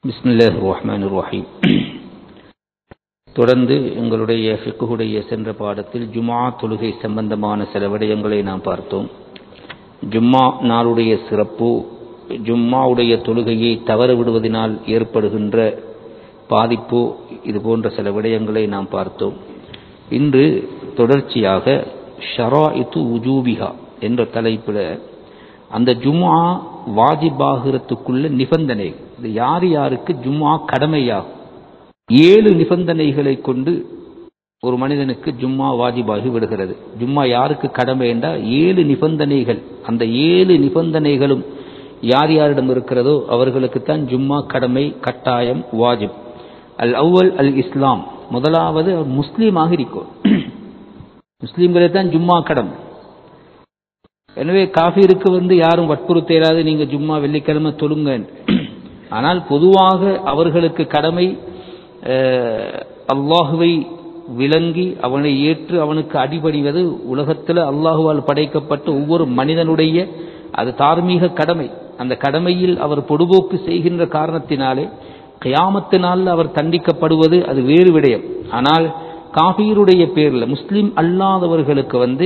பிஸ்மில்லாஹ் ரஹ்மான் ரஹீம் தொடர்ந்து எங்களுடைய ஃபிக்குடைய சென்ற பாடத்தில் ஜுமா தொழுகை சம்பந்தமான சில விடயங்களை நாம் பார்த்தோம் ஜும்மா நாளுடைய சிறப்பு ஜும்மாவுடைய தொழுகையை தவற விடுவதனால் ஏற்படுகின்ற பாதிப்பு இது போன்ற சில விடயங்களை நாம் பார்த்தோம் இன்று தொடர்ச்சியாக ஷராயித்து உஜூபிகா என்ற தலைப்பில் அந்த ஜும்மா வாஜிபாகிறதுக்குள்ள நிபந்தனை இது யார் யாருக்கு ஜும்மா கடமையாகும் ஏழு நிபந்தனைகளை கொண்டு ஒரு மனிதனுக்கு ஜும்மா வாஜிபாகி விடுகிறது ஜும்மா யாருக்கு கடமை என்றால் ஏழு நிபந்தனைகள் அந்த ஏழு நிபந்தனைகளும் யார் யாரிடம் இருக்கிறதோ அவர்களுக்குத்தான் ஜும்மா கடமை கட்டாயம் வாஜிப் அல் அவ்வல் அல் இஸ்லாம் முதலாவது முஸ்லீமாக இருக்கும் முஸ்லீம்களே தான் ஜும்மா கடமை எனவே காஃபிருக்கு வந்து யாரும் வற்புறுத்த இயலாது நீங்க ஜும்மா வெள்ளிக்கிழமை தொழுங்க ஆனால் பொதுவாக அவர்களுக்கு கடமை அல்லாஹுவை விளங்கி அவனை ஏற்று அவனுக்கு அடிபணிவது உலகத்தில் அல்லாஹுவால் படைக்கப்பட்ட ஒவ்வொரு மனிதனுடைய அது தார்மீக கடமை அந்த கடமையில் அவர் பொடுபோக்கு செய்கின்ற காரணத்தினாலே கயாமத்தினால் அவர் தண்டிக்கப்படுவது அது வேறு விடயம் ஆனால் காபீருடைய பேரில் முஸ்லீம் அல்லாதவர்களுக்கு வந்து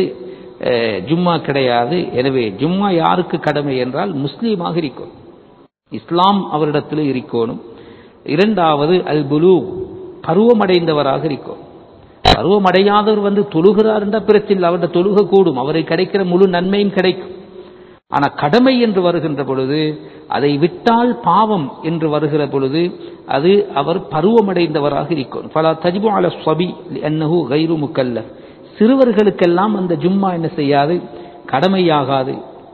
ஜும்மா கிடையாது எனவே ஜும்மா யாருக்கு கடமை என்றால் முஸ்லீமாக இருக்கும் இஸ்லாம் அவரிடத்தில் இருக்கணும் இரண்டாவது அல் புலு பருவமடைந்தவராக இருக்கும் பருவமடையாதவர் வந்து தொழுகிறார் என்ற பிரச்சனை அவருடைய தொழுக கூடும் அவரை கிடைக்கிற முழு நன்மையும் கிடைக்கும் ஆனா கடமை என்று வருகின்ற பொழுது அதை விட்டால் பாவம் என்று வருகிற பொழுது அது அவர் பருவமடைந்தவராக இருக்கும் பல தஜிபு அல ஸ்வபி என்னஹு கைரு முக்கல்ல சிறுவர்களுக்கெல்லாம் அந்த ஜும்மா என்ன செய்யாது கடமையாகாது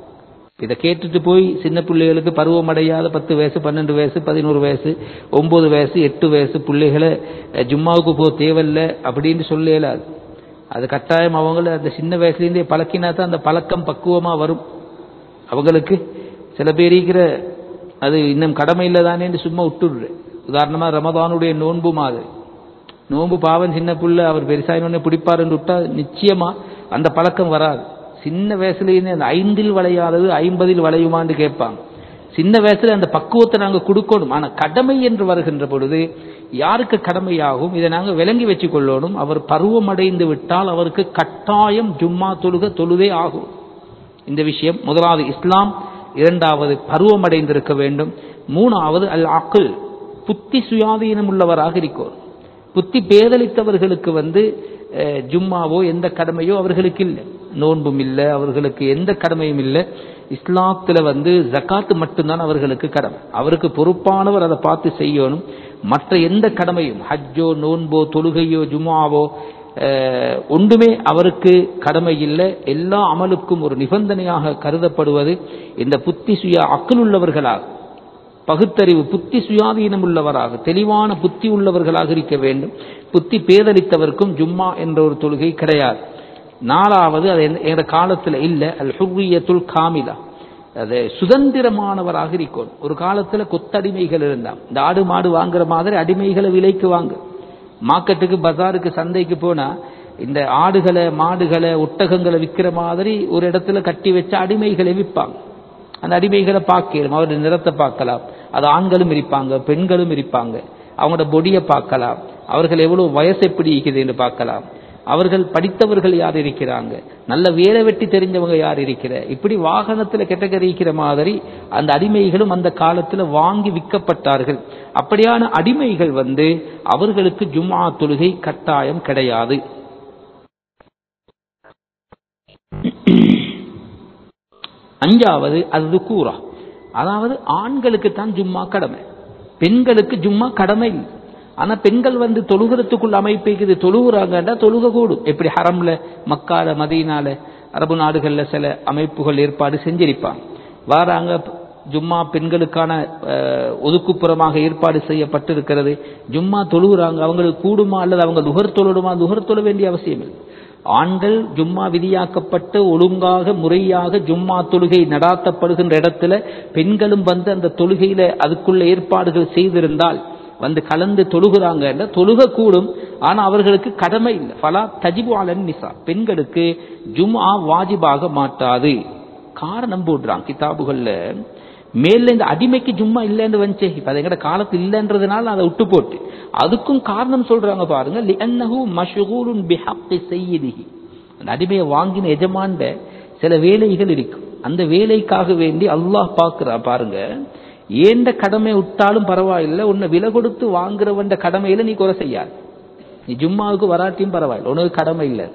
இதை கேட்டுட்டு போய் சின்ன பிள்ளைகளுக்கு பருவம் அடையாத பத்து வயசு பன்னெண்டு வயசு பதினோரு வயசு ஒன்பது வயசு எட்டு வயசு பிள்ளைகளை ஜும்மாவுக்கு போக தேவையில்ல அப்படின்னு சொல்ல இயலாது அது கட்டாயம் அவங்கள அந்த சின்ன வயசுலேருந்தே பழக்கினா தான் அந்த பழக்கம் பக்குவமாக வரும் அவங்களுக்கு சில பேர் இருக்கிற அது இன்னும் கடமை இல்லை தானேன்னு சும்மா விட்டுடுற உதாரணமாக ரமதானுடைய நோன்பு மாதிரி நோன்பு பாவன் சின்ன புள்ள அவர் பெருசாயினோடனே பிடிப்பாருன்னு விட்டா நிச்சயமா அந்த பழக்கம் வராது சின்ன வயசுலேருந்து அந்த ஐந்தில் வளையாதது ஐம்பதில் வளையுமான்னு கேட்பாங்க சின்ன வயசுல அந்த பக்குவத்தை நாங்கள் கொடுக்கணும் ஆனால் கடமை என்று வருகின்ற பொழுது யாருக்கு கடமையாகும் இதை நாங்கள் விளங்கி வச்சு கொள்ளணும் அவர் பருவமடைந்து விட்டால் அவருக்கு கட்டாயம் ஜும்மா தொழுக தொழுதே ஆகும் இந்த விஷயம் முதலாவது இஸ்லாம் இரண்டாவது பருவமடைந்திருக்க வேண்டும் மூணாவது அல் அக்குல் புத்தி சுயாதீனம் உள்ளவராக இருக்கும் புத்தி பேதளித்தவர்களுக்கு வந்து ஜும்மாவோ எந்த கடமையோ அவர்களுக்கு இல்லை நோன்பும் இல்லை அவர்களுக்கு எந்த கடமையும் இல்லை இஸ்லாத்தில் வந்து ஜக்காத்து மட்டும்தான் அவர்களுக்கு கடமை அவருக்கு பொறுப்பானவர் அதை பார்த்து செய்யணும் மற்ற எந்த கடமையும் ஹஜ்ஜோ நோன்போ தொழுகையோ ஜும்மாவோ ஒன்றுமே அவருக்கு கடமை இல்லை எல்லா அமலுக்கும் ஒரு நிபந்தனையாக கருதப்படுவது இந்த புத்தி சுய அக்கலுள்ளவர்களாக பகுத்தறிவு புத்தி சுயாதீனம் உள்ளவராக தெளிவான புத்தி உள்ளவர்களாக இருக்க வேண்டும் புத்தி பேதளித்தவர்க்கும் ஜும்மா என்ற ஒரு தொழுகை கிடையாது நாலாவது அது எந்த காலத்தில் இல்லை அல் ஹுர்ரியத்துல் காமிலா அது சுதந்திரமானவராக இருக்கணும் ஒரு காலத்தில் கொத்தடிமைகள் இருந்தான் இந்த ஆடு மாடு வாங்குற மாதிரி அடிமைகளை விலைக்கு வாங்க மார்க்கெட்டுக்கு பஜாருக்கு சந்தைக்கு போனா இந்த ஆடுகளை மாடுகளை ஒட்டகங்களை விற்கிற மாதிரி ஒரு இடத்துல கட்டி வச்ச அடிமைகளை விற்பாங்க அந்த அடிமைகளை பார்க்கலாம் அவருடைய நிறத்தை பார்க்கலாம் அது ஆண்களும் இருப்பாங்க பெண்களும் இருப்பாங்க அவங்களோட பொடியை பார்க்கலாம் அவர்கள் எவ்வளவு வயசு எப்படி இருக்குது என்று பார்க்கலாம் அவர்கள் படித்தவர்கள் யார் இருக்கிறாங்க நல்ல வேலை வெட்டி தெரிஞ்சவங்க யார் இருக்கிற இப்படி வாகனத்தில் கெட்டகரிக்கிற மாதிரி அந்த அடிமைகளும் அந்த காலத்தில் வாங்கி விற்கப்பட்டார்கள் அப்படியான அடிமைகள் வந்து அவர்களுக்கு ஜும்மா தொழுகை கட்டாயம் கிடையாது அஞ்சாவது அது கூறா அதாவது ஆண்களுக்கு தான் ஜும்மா கடமை பெண்களுக்கு ஜும்மா கடமை இல்லை ஆனா பெண்கள் வந்து தொழுகிறதுக்குள்ள அமைப்புக்குது தொழுகிறாங்கன்னா தொழுக கூடும் எப்படி ஹரம்ல மக்கால மதியனால அரபு நாடுகள்ல சில அமைப்புகள் ஏற்பாடு செஞ்சிருப்பாங்க வாராங்க ஜும்மா பெண்களுக்கான ஒதுக்குப்புறமாக ஏற்பாடு செய்யப்பட்டிருக்கிறது ஜும்மா தொழுகிறாங்க அவங்களுக்கு கூடுமா அல்லது அவங்க நுகர் தொழுடுமா நுகர் தொழ வேண்டிய அவசியம் இல்லை ஆண்கள் ஜும்மா விதியாக்கப்பட்டு ஒழுங்காக முறையாக ஜும்மா தொழுகை நடாத்தப்படுகின்ற இடத்துல பெண்களும் வந்து அந்த தொழுகையில அதுக்குள்ள ஏற்பாடுகள் செய்திருந்தால் வந்து கலந்து தொழுகிறாங்க தொழுக கூடும் ஆனா அவர்களுக்கு கடமை இல்லை பலா தஜிபு அலன் நிசா பெண்களுக்கு ஜும்ஆ வாஜிபாக மாட்டாது காரணம் போடுறான் கிதாபுகள்ல மேல இந்த அடிமைக்கு ஜும்மா இல்லைன்னு வந்துச்சே இப்ப அது எங்கட காலத்து இல்லைன்றதுனால அதை விட்டு போட்டு அதுக்கும் காரணம் சொல்றாங்க பாருங்க லிஅன்னஹு மஷ்கூலுன் பிஹக்கி சய்யிதிஹி அந்த அடிமையை வாங்கின எஜமான்ட சில வேலைகள் இருக்கும் அந்த வேலைக்காக வேண்டி அல்லாஹ் பார்க்கிறா பாருங்க ஏண்ட கடமை விட்டாலும் பரவாயில்லை உன்னை விலை கொடுத்து வாங்குறவன் கடமையில நீ குறை செய்யாது நீ ஜும்மாவுக்கு வராட்டியும் பரவாயில்லை உனக்கு கடமை இல்லை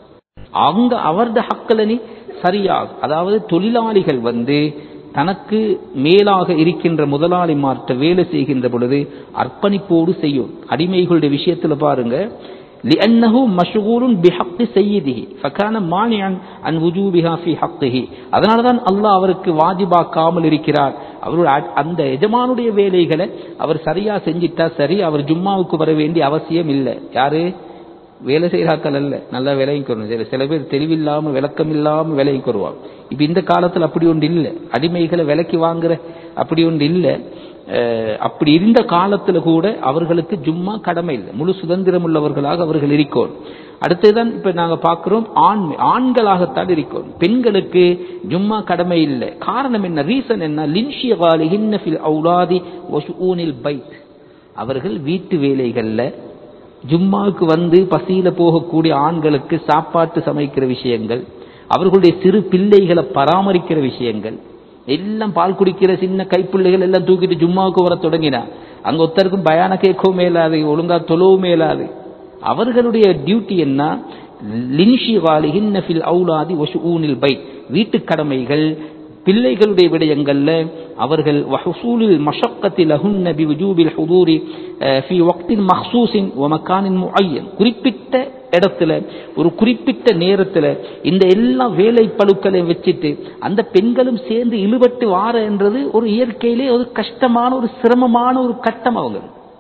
அங்க அவரது ஹக்கில் நீ சரியாக அதாவது தொழிலாளிகள் வந்து தனக்கு மேலாக இருக்கின்ற முதலாளிமார்ட்ட வேலை செய்கின்ற பொழுது அர்ப்பணிப்போடு செய்யும் அடிமைகளுடைய விஷயத்துல பாருங்க لأنه مشغول بحق سيده فكان مانعا عن وجوبها في حقه அதனால தான் அல்லாஹ் அவருக்கு வாஜிபாக்காமல் இருக்கிறார் அவருடைய அந்த எஜமானுடைய வேலைகளை அவர் சரியா செஞ்சிட்டா சரி அவர் ஜும்மாவுக்கு வர வேண்டிய அவசியம் இல்லை யாரு வேலை செய்கிறாக்கள் அல்ல நல்லா விலையும் கொறணும் சில சில பேர் தெளிவில்லாம விளக்கம் இல்லாம விலையும் கொருவாங்க இப்ப இந்த காலத்துல அப்படி ஒன்று இல்லை அடிமைகளை விலைக்கு வாங்குற அப்படி ஒன்று இல்லை அப்படி இருந்த காலத்துல கூட அவர்களுக்கு ஜும்மா கடமை இல்லை முழு சுதந்திரம் உள்ளவர்களாக அவர்கள் இருக்கோம் அடுத்ததுதான் இப்ப நாங்க பார்க்கிறோம் ஆண் ஆண்களாகத்தான் இருக்கோம் பெண்களுக்கு ஜும்மா கடமை இல்லை காரணம் என்ன ரீசன் என்ன லின்ஷியகாலி ஹின்னஃபில் அவுலாதி ஒஷூனில் பைத் அவர்கள் வீட்டு வேலைகள்ல ஜும்மாவுக்கு வந்து பசியில போகக்கூடிய ஆண்களுக்கு சாப்பாட்டு சமைக்கிற விஷயங்கள் அவர்களுடைய சிறு பிள்ளைகளை பராமரிக்கிற விஷயங்கள் எல்லாம் பால் குடிக்கிற சின்ன கைப்பிள்ளைகள் எல்லாம் தூக்கிட்டு ஜும்மாவுக்கு வர தொடங்கினா அங்க ஒருத்தருக்கும் பயான கேட்கவும் மேலாது ஒழுங்கா தொழவும் மேலாது அவர்களுடைய டியூட்டி என்ன லின்ஷி வாலிஹின்னஃபில் அவுலாதி ஒஷூனில் பை வீட்டு கடமைகள் பிள்ளைகளுடைய விடயங்கள்ல அவர்கள் வஹசூலில் மஷக்கத்தில் அஹுன்ன பி விஜூபில் ஹுதூரி ஃபி வக்தின் மஹ்சூசின் வ மக்கானின் முஅய்யன் குறிப்பிட்ட இடத்துல ஒரு குறிப்பிட்ட நேரத்துல இந்த எல்லா வேலை பழுக்களை வச்சுட்டு அந்த பெண்களும் சேர்ந்து இழுபட்டு வார என்றது ஒரு இயற்கையிலே ஒரு கஷ்டமான ஒரு சிரமமான ஒரு கட்டம் அவங்க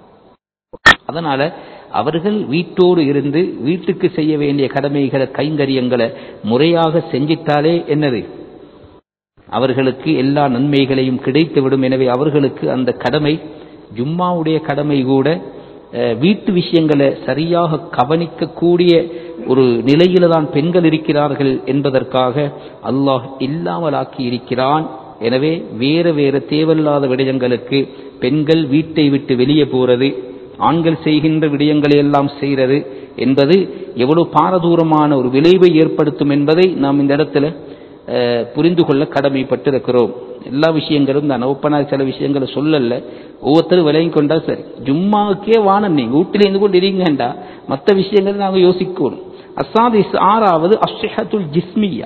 அதனால அவர்கள் வீட்டோடு இருந்து வீட்டுக்கு செய்ய வேண்டிய கடமைகளை கைங்கரியங்களை முறையாக செஞ்சிட்டாலே என்னது அவர்களுக்கு எல்லா நன்மைகளையும் கிடைத்துவிடும் எனவே அவர்களுக்கு அந்த கடமை ஜும்மாவுடைய கடமை கூட வீட்டு விஷயங்களை சரியாக கவனிக்கக்கூடிய ஒரு நிலையில தான் பெண்கள் இருக்கிறார்கள் என்பதற்காக அல்லாஹ் இல்லாமலாக்கி இருக்கிறான் எனவே வேற வேற தேவையில்லாத விடயங்களுக்கு பெண்கள் வீட்டை விட்டு வெளியே போறது ஆண்கள் செய்கின்ற விடயங்களை எல்லாம் செய்கிறது என்பது எவ்வளவு பாரதூரமான ஒரு விளைவை ஏற்படுத்தும் என்பதை நாம் இந்த இடத்துல புரிந்து கொள்ள கடமைப்பட்டிருக்கிறோம் எல்லா விஷயங்களும் நான் ஓப்பனாக சில விஷயங்களை சொல்லல ஒவ்வொருத்தரும் விலகி கொண்டா சரி ஜும்மாவுக்கே வானம் நீங்க வீட்டில் இருந்து கொண்டு இருங்கண்டா மற்ற விஷயங்களை நாங்கள் யோசிக்கணும் அசாதிஸ் ஆறாவது அஷ்ஹத்துல் ஜிஸ்மியா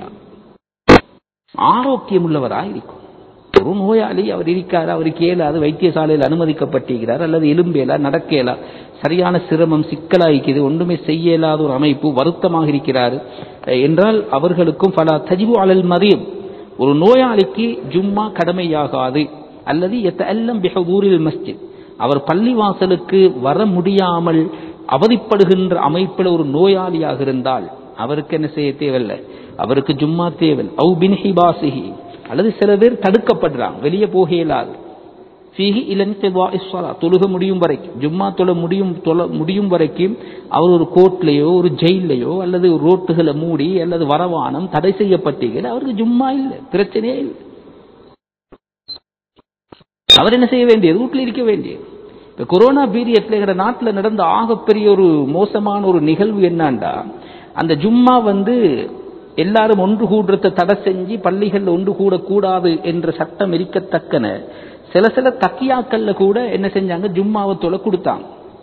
ஆரோக்கியம் உள்ளவராக இருக்கும் ஒரு நோயாளி அவர் இருக்காரு அவருக்கு ஏலாது வைத்தியசாலையில் அனுமதிக்கப்பட்டிருக்கிறார் அல்லது எலும்பேலா நடக்கலா சரியான சிரமம் சிக்கலாய்க்குது ஒன்றுமே செய்ய இயலாத ஒரு அமைப்பு வருத்தமாக இருக்கிறார் என்றால் அவர்களுக்கும் பல தஜிபு அலல் மதியம் ஒரு நோயாளிக்கு ஜும்மா கடமையாகாது அல்லது எத்தல்லம் பிஹூரில் மஸ்ஜித் அவர் பள்ளிவாசலுக்கு வர முடியாமல் அவதிப்படுகின்ற அமைப்பில் ஒரு நோயாளியாக இருந்தால் அவருக்கு என்ன செய்ய தேவையில்லை அவருக்கு ஜும்மா தேவை அவு பின்ஹிபாசிஹி அல்லது சில பேர் தடுக்கப்படுறாங்க வெளியே போக இயலாது ஃபீஹி இலன் தொழுக முடியும் வரைக்கும் ஜும்மா தொழ முடியும் தொழ முடியும் வரைக்கும் அவர் ஒரு கோர்ட்லேயோ ஒரு ஜெயிலையோ அல்லது ரோட்டுகளை மூடி அல்லது வரவானம் தடை செய்யப்பட்டீர்கள் அவருக்கு ஜும்மா இல்லை பிரச்சனையே இல்லை அவர் என்ன செய்ய வேண்டியது வீட்டில் இருக்க வேண்டியது இப்போ கொரோனா பீரியட்ல எங்கிற நாட்டில் நடந்த ஆகப்பெரிய ஒரு மோசமான ஒரு நிகழ்வு என்னண்டா அந்த ஜும்மா வந்து எல்லாரும் ஒன்று கூடுறத தடை செஞ்சு பள்ளிகள் ஒன்று கூடக்கூடாது என்ற சட்டம் இருக்கத்தக்கன சில சில தக்கியாக்கள்ல கூட என்ன செஞ்சாங்க ஜும்மாவை தொலை கொடுத்தாங்க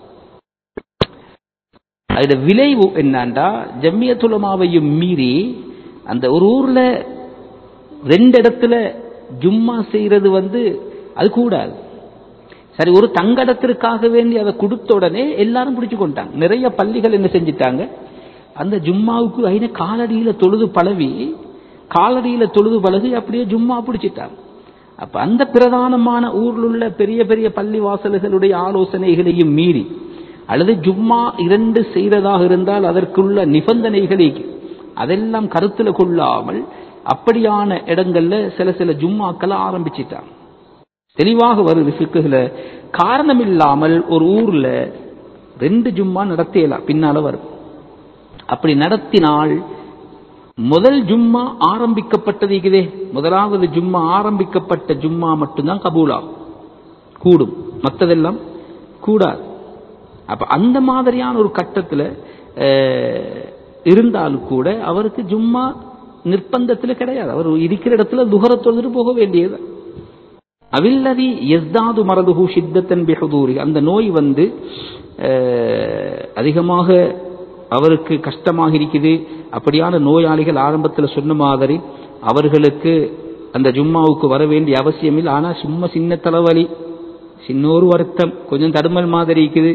அதோட விளைவு என்னண்டா ஜம்மியத்துலமாவையும் மீறி அந்த ஒரு ஊர்ல ரெண்டு இடத்துல ஜும்மா செய்யறது வந்து அது கூடாது சரி ஒரு தங்கடத்திற்காக வேண்டி அதை கொடுத்த உடனே எல்லாரும் பிடிச்சு கொண்டாங்க நிறைய பள்ளிகள் என்ன செஞ்சிட்டாங்க அந்த ஜும்மாவுக்கு ஐன காலடியில தொழுது பழவி காலடியில தொழுது பழகி அப்படியே ஜும்மா பிடிச்சிட்டாங்க அப்ப அந்த பிரதானமான ஊரில் உள்ள பெரிய பெரிய பள்ளி வாசல்களுடைய ஆலோசனைகளையும் மீறி அல்லது ஜும்மா இரண்டு செய்ததாக இருந்தால் அதற்குள்ள நிபந்தனைகளை அதெல்லாம் கருத்துல கொள்ளாமல் அப்படியான இடங்கள்ல சில சில ஜும்மாக்களை ஆரம்பிச்சிட்டாங்க தெளிவாக வருது சிக்குகள காரணம் இல்லாமல் ஒரு ஊர்ல ரெண்டு ஜும்மா நடத்தியலாம் பின்னால வரும் அப்படி நடத்தினால் முதல் ஜும்மா ஆரம்பிக்கப்பட்டது இருக்குதே முதலாவது ஜும்மா ஆரம்பிக்கப்பட்ட ஜும்மா மட்டும்தான் கபூலாகும் கூடும் மற்றதெல்லாம் கூடாது அப்ப அந்த மாதிரியான ஒரு கட்டத்தில் இருந்தாலும் கூட அவருக்கு ஜும்மா நிர்பந்தத்தில் கிடையாது அவர் இருக்கிற இடத்துல துகர தொழுது போக வேண்டியது அவில்லதி எஸ்தாது மரதுகு சித்தத்தன் பெஹதூரி அந்த நோய் வந்து அஹ், அதிகமாக அவருக்கு கஷ்டமாக இருக்குது அப்படியான நோயாளிகள் ஆரம்பத்தில் சொன்ன மாதிரி அவர்களுக்கு அந்த ஜும்மாவுக்கு வர வேண்டிய அவசியம் இல்லை ஆனால் சும்மா சின்ன தலைவலி சின்ன ஒரு வருத்தம் கொஞ்சம் தடுமல் மாதிரி இருக்குது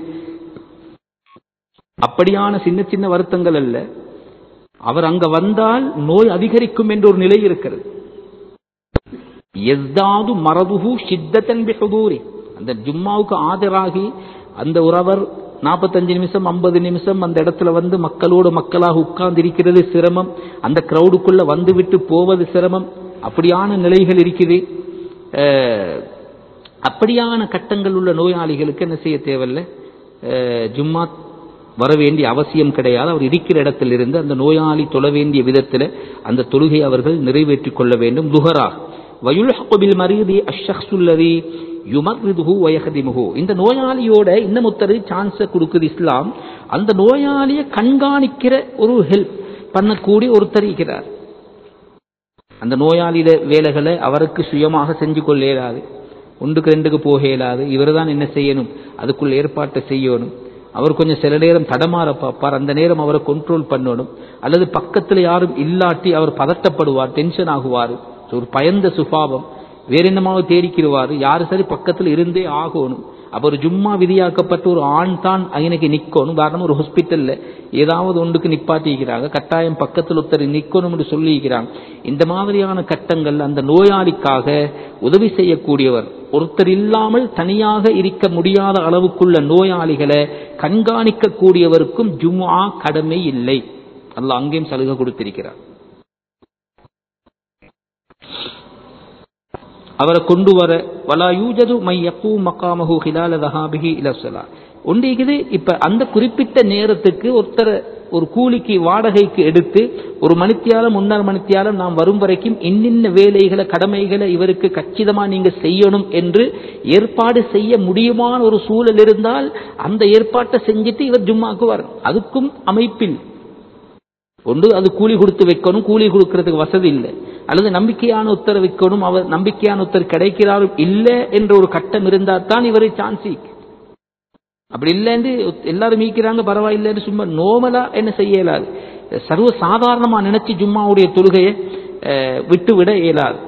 அப்படியான சின்ன சின்ன வருத்தங்கள் அல்ல அவர் அங்க வந்தால் நோய் அதிகரிக்கும் என்ற ஒரு நிலை இருக்கிறது எஸ்தாது மரதுகு சித்தத்தன் பிஹுதூரி அந்த ஜும்மாவுக்கு ஆஜராகி அந்த உறவர் நாற்பத்தஞ்சு நிமிஷம் ஐம்பது நிமிஷம் அந்த இடத்துல வந்து மக்களோடு மக்களாக உட்கார்ந்து இருக்கிறது சிரமம் அந்த கிரௌடுக்குள்ள வந்து விட்டு போவது சிரமம் அப்படியான நிலைகள் இருக்குது அஹ், அப்படியான கட்டங்கள் உள்ள நோயாளிகளுக்கு என்ன செய்ய தேவையில்லை அஹ், ஜும்மா வர வேண்டிய அவசியம் கிடையாது அவர் இருக்கிற இடத்திலிருந்து அந்த நோயாளி தொழ வேண்டிய விதத்தில் அந்த தொழுகை அவர்கள் நிறைவேற்றிக் கொள்ள வேண்டும் துஹரா வயுல்ஹபில் மரீதி அஷக்சுல்லதி யுமர்ரிதுஹு வயஹதிமுஹு இந்த நோயாளியோட இன்னும் ஒருத்தர் சான்ஸை கொடுக்குது இஸ்லாம் அந்த நோயாளியை கண்காணிக்கிற ஒரு ஹெல்ப் பண்ணக்கூடிய ஒருத்தர் இருக்கிறார் அந்த நோயாளியில வேலைகளை அவருக்கு சுயமாக செஞ்சு கொள்ள இயலாது ஒன்றுக்கு ரெண்டுக்கு போக இயலாது இவர் தான் என்ன செய்யணும் அதுக்குள்ள ஏற்பாட்டை செய்யணும் அவர் கொஞ்சம் சில நேரம் தடமாற பார்ப்பார் அந்த நேரம் அவரை கண்ட்ரோல் பண்ணணும் அல்லது பக்கத்தில் யாரும் இல்லாட்டி அவர் பதட்டப்படுவார் டென்ஷன் ஆகுவார் ஒரு பயந்த சுபாவம் வேற என்னமாவது தேடிக்கிடுவார் யாரு சரி பக்கத்தில் இருந்தே ஆகணும் அப்ப ஒரு ஜும்மா விதியாக்கப்பட்ட ஒரு ஆண் தான் அங்கனைக்கு நிக்கணும் உதாரணம் ஒரு ஹாஸ்பிட்டல்ல ஏதாவது ஒன்றுக்கு நிப்பாட்டிக்கிறாங்க கட்டாயம் பக்கத்தில் ஒருத்தர் நிக்கணும் என்று சொல்லியிருக்கிறாங்க இந்த மாதிரியான கட்டங்கள் அந்த நோயாளிக்காக உதவி செய்யக்கூடியவர் ஒருத்தர் இல்லாமல் தனியாக இருக்க முடியாத அளவுக்குள்ள நோயாளிகளை கண்காணிக்க கூடியவருக்கும் ஜும்ஆ கடமை இல்லை அல்லாஹ் அங்கேயும் சலுகை கொடுத்திருக்கிறார் அவரை கொண்டு வர வலா யூஜது மை யக்கூ மக்காமஹு ஹிலால தஹாபிஹி இலசலா ஒன்றிக்குது இப்ப அந்த குறிப்பிட்ட நேரத்துக்கு ஒருத்தர் ஒரு கூலிக்கு வாடகைக்கு எடுத்து ஒரு மணித்தியாலம் முன்னர் மணித்தியாலம் நாம் வரும் வரைக்கும் இன்னின்ன வேலைகளை கடமைகளை இவருக்கு கச்சிதமா நீங்க செய்யணும் என்று ஏற்பாடு செய்ய முடியுமான ஒரு சூழல் இருந்தால் அந்த ஏற்பாட்டை செஞ்சுட்டு இவர் ஜும்மாக்கு வரணும் அதுக்கும் அமைப்பில் ஒன்று அது கூலி கொடுத்து வைக்கணும் கூலி கொடுக்கறதுக்கு வசதி இல்லை அல்லது நம்பிக்கையான உத்தர வைக்கணும் அவர் நம்பிக்கையான உத்தர் கிடைக்கிறாரும் இல்லை என்ற ஒரு கட்டம் இருந்தால் தான் இவரை சான்சி அப்படி இல்லைன்னு எல்லாரும் மீக்கிறாங்க பரவாயில்லைன்னு சும்மா நோமலா என்ன செய்ய இயலாது சர்வ சாதாரணமா நினைச்சு ஜும்மாவுடைய தொழுகையை அஹ், விட்டு விட இயலாது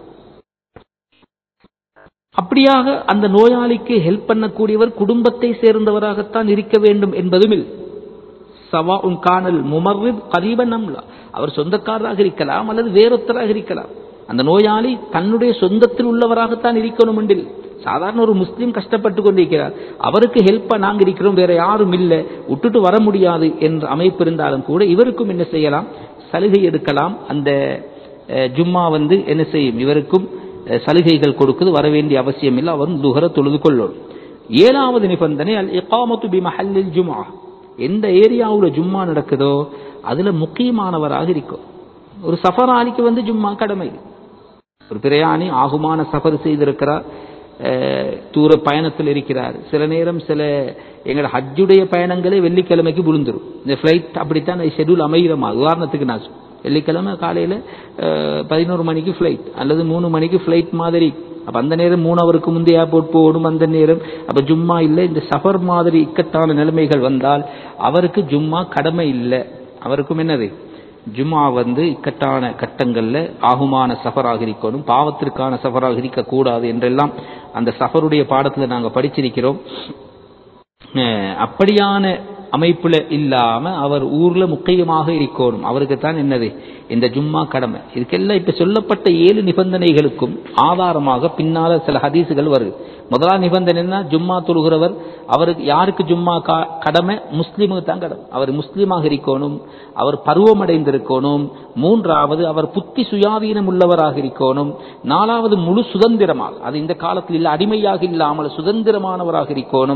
அப்படியாக அந்த நோயாளிக்கு ஹெல்ப் பண்ணக்கூடியவர் குடும்பத்தை சேர்ந்தவராகத்தான் இருக்க வேண்டும் என்பதும் இல்லை சவா உன் காணல் முமர்ரித் கரீபன் அம்லா அவர் சொந்தக்காரராக இருக்கலாம் அல்லது வேறொத்தராக இருக்கலாம் அந்த நோயாளி தன்னுடைய சொந்தத்தில் உள்ளவராகத்தான் இருக்கணும் என்றில் சாதாரண ஒரு முஸ்லீம் கஷ்டப்பட்டு கொண்டிருக்கிறார் அவருக்கு ஹெல்ப்பா நாங்க இருக்கிறோம் வேற யாரும் இல்லை விட்டுட்டு வர முடியாது என்ற அமைப்பு இருந்தாலும் கூட இவருக்கும் என்ன செய்யலாம் சலுகை எடுக்கலாம் அந்த அஹ், ஜும்மா வந்து என்ன செய்யும் இவருக்கும் அஹ், சலுகைகள் கொடுக்குது வர வேண்டிய அவசியம் இல்லை அவரும் துகர தொழுது கொள்ளணும் ஏழாவது நிபந்தனை அல் இகாமத்து பி மஹல்லில் ஜும்ஆ எந்த ஏரியாவுல ஜும்மா நடக்குதோ அதுல முக்கியமானவராக இருக்கும் ஒரு சஃபராளிக்கு வந்து ஜும்மா கடமை ஒரு பிரயாணி ஆகுமான சஃபர் செய்திருக்கிறார் அஹ், தூர பயணத்தில் இருக்கிறார் சில நேரம் சில எங்களோட ஹஜ்ஜுடைய பயணங்களே வெள்ளிக்கிழமைக்கு விழுந்துரும் இந்த ஃப்ளைட் அப்படித்தான் ஷெட்யூல் அமைகிறமா உதாரணத்துக்கு நான் சொல்றேன். வெள்ளிக்கிழமை காலையில் பதினோரு மணிக்கு ஃப்ளைட் அல்லது மூணு மணிக்கு ஃப்ளைட் மாதிரி அப்ப அந்த நேரம் மூணு அவருக்கு முந்தைய ஏர்போர்ட் போகணும் அந்த நேரம் அப்ப ஜும்மா இல்லை இந்த சஃபர் மாதிரி இக்கட்டான நிலைமைகள் வந்தால் அவருக்கு ஜும்மா கடமை இல்லை அவருக்கும் என்னது ஜும்மா வந்து இக்கட்டான கட்டங்கள்ல ஆகுமான சஃபராக இருக்கணும் பாவத்திற்கான சஃபராக இருக்கக்கூடாது என்றெல்லாம் அந்த சஃபருடைய பாடத்துல நாங்க படிச்சிருக்கிறோம் அஹ் அப்படியான அமைப்புல இல்லாம அவர் ஊர்ல முக்கியமாக இருக்கணும் அவருக்கு தான் என்னது இந்த ஜும்மா கடமை இதுக்கெல்லாம் இப்ப சொல்லப்பட்ட ஏழு நிபந்தனைகளுக்கும் ஆதாரமாக பின்னால சில ஹதீசுகள் வருது முதலாம் நிபந்தனை என்ன ஜும்மா தொழுகிறவர் அவருக்கு யாருக்கு ஜும்மா கா- கடமை முஸ்லீமுக்கு தான் கடமை அவர் முஸ்லீமாக இருக்கணும் அவர் பருவமடைந்திருக்கணும் மூன்றாவது அவர் புத்தி சுயாதீனம் உள்ளவராக இருக்கணும் நாலாவது முழு சுதந்திரமாக அது இந்த காலத்தில் இல்ல அடிமையாக இல்லாமல் சுதந்திரமானவராக இருக்கணும்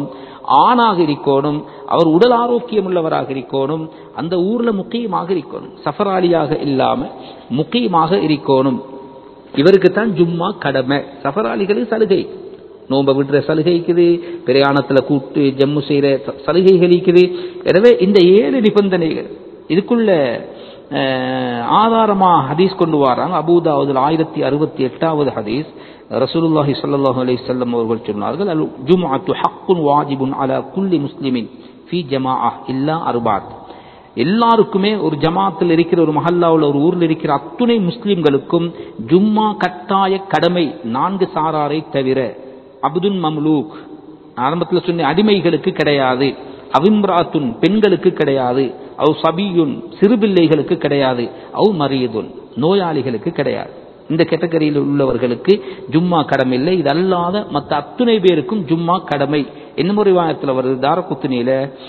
ஆணாக இருக்கணும் அவர் உடல் ஆரோக்கியம் உள்ளவராக இருக்கணும் அந்த ஊர்ல முக்கியமாக இருக்கணும் சஃபராலியாக இல்லாம முக்கியமாக இருக்கணும் இவருக்கு தான் ஜும்மா கடமை சஃபராலிகளுக்கு சலுகை நோம்ப விடுற சலுகை இருக்குது பிரயாணத்துல கூட்டு ஜம்மு செய்யற ச- சலுகைகள் இருக்குது எனவே இந்த ஏழு நிபந்தனைகள் இதுக்குள்ள அஹ், ஆதாரமா ஹதீஸ் கொண்டு வராங்க அபூதாவுதுல ஆயிரத்தி அறுபத்தி எட்டாவது ஹதீஸ் ரசூலுல்லாஹி ஸல்லல்லாஹு அலைஹி வஸல்லம் அவர்கள் சொன்னார்கள் அல் ஜும்அத்து ஹக்குன் வாஜிபுன் அலா குல்லி முஸ்லிமின் ஃபீ ஜமாஅஹ் இல்லா அர்பாத் எல்லாருக்குமே ஒரு ஜமாத்தில் இருக்கிற ஒரு மஹல்லாவில் ஒரு ஊரில் இருக்கிற அத்துணை முஸ்லிம்களுக்கும் ஜும்மா கட்டாய கடமை நான்கு சாராரை தவிர அப்துன் மம்லூக் ஆரம்பத்தில் சொன்ன அடிமைகளுக்கு கிடையாது அவிம்ராத்துன் பெண்களுக்கு கிடையாது அவ் சபியுன் சிறுபிள்ளைகளுக்கு கிடையாது அவ் மரியதுன் நோயாளிகளுக்கு கிடையாது இந்த கேட்டகரியில் உள்ளவர்களுக்கு ஜும்மா கடமை இல்லை இது அல்லாத மற்ற அத்துணை பேருக்கும் ஜும்மா கடமை என்ன ஒரு வாயத்தில் வருது தாரகுத்துனியில